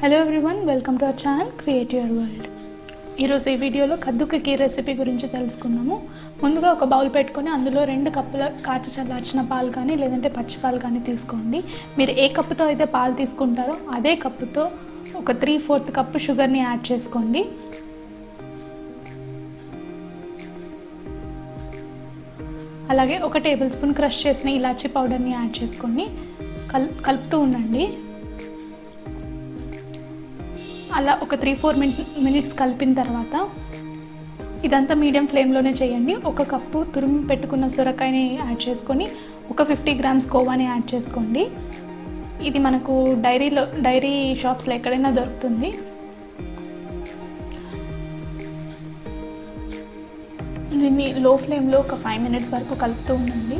hello everyone welcome to our channel create your world ఈరోజు ఈ వీడియోలో కద్దుకకి రెసిపీ గురించి తెలుసుకుందాము ముందుగా ఒక బౌల్ పెట్టుకొని అందులో రెండు కప్పుల కాచి చల్లార్చిన పాలు కానీ లేదంటే పచ్చి పాలు కానీ తీసుకోండి మీరు ఏ కప్పుతో అయితే పాలు తీసుకుంటారో అదే కప్పుతో ఒక త్రీ ఫోర్త్ కప్పు షుగర్ని యాడ్ చేసుకోండి అలాగే ఒక టేబుల్ స్పూన్ క్రష్ చేసిన ఇలాచీ పౌడర్ని యాడ్ చేసుకొని కల్ కలుపుతూ ఉండండి అలా ఒక త్రీ ఫోర్ మినిట్ మినిట్స్ కలిపిన తర్వాత ఇదంతా మీడియం ఫ్లేమ్లోనే చేయండి ఒక కప్పు తురుము పెట్టుకున్న సొరకాయని యాడ్ చేసుకొని ఒక ఫిఫ్టీ గ్రామ్స్ కోవాని యాడ్ చేసుకోండి ఇది మనకు డైరీలో డైరీ షాప్స్లో ఎక్కడైనా దొరుకుతుంది దీన్ని లో ఫ్లేమ్లో ఒక ఫైవ్ మినిట్స్ వరకు కలుపుతూ ఉండండి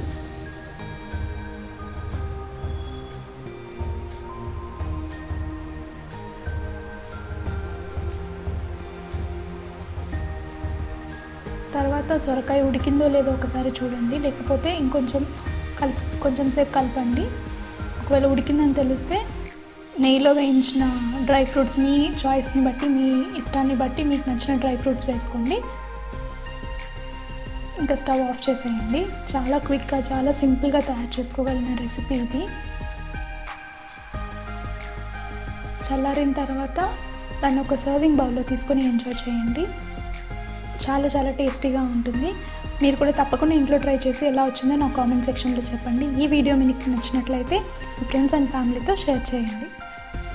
తర్వాత సొరకాయ ఉడికిందో లేదో ఒకసారి చూడండి లేకపోతే ఇంకొంచెం కలిపి కొంచెం సేపు కలపండి ఒకవేళ ఉడికిందని తెలిస్తే నెయ్యిలో వేయించిన డ్రై ఫ్రూట్స్ మీ చాయిస్ని బట్టి మీ ఇష్టాన్ని బట్టి మీకు నచ్చిన డ్రై ఫ్రూట్స్ వేసుకోండి ఇంకా స్టవ్ ఆఫ్ చేసేయండి చాలా క్విక్గా చాలా సింపుల్గా తయారు చేసుకోగలిగిన రెసిపీ ఇది చల్లారిన తర్వాత దాన్ని ఒక సర్వింగ్ బౌల్లో తీసుకొని ఎంజాయ్ చేయండి చాలా చాలా టేస్టీగా ఉంటుంది మీరు కూడా తప్పకుండా ఇంట్లో ట్రై చేసి ఎలా వచ్చిందో నా కామెంట్ సెక్షన్లో చెప్పండి ఈ వీడియో మీకు నచ్చినట్లయితే మీ ఫ్రెండ్స్ అండ్ ఫ్యామిలీతో షేర్ చేయండి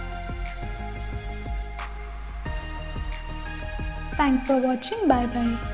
thanks for watching bye bye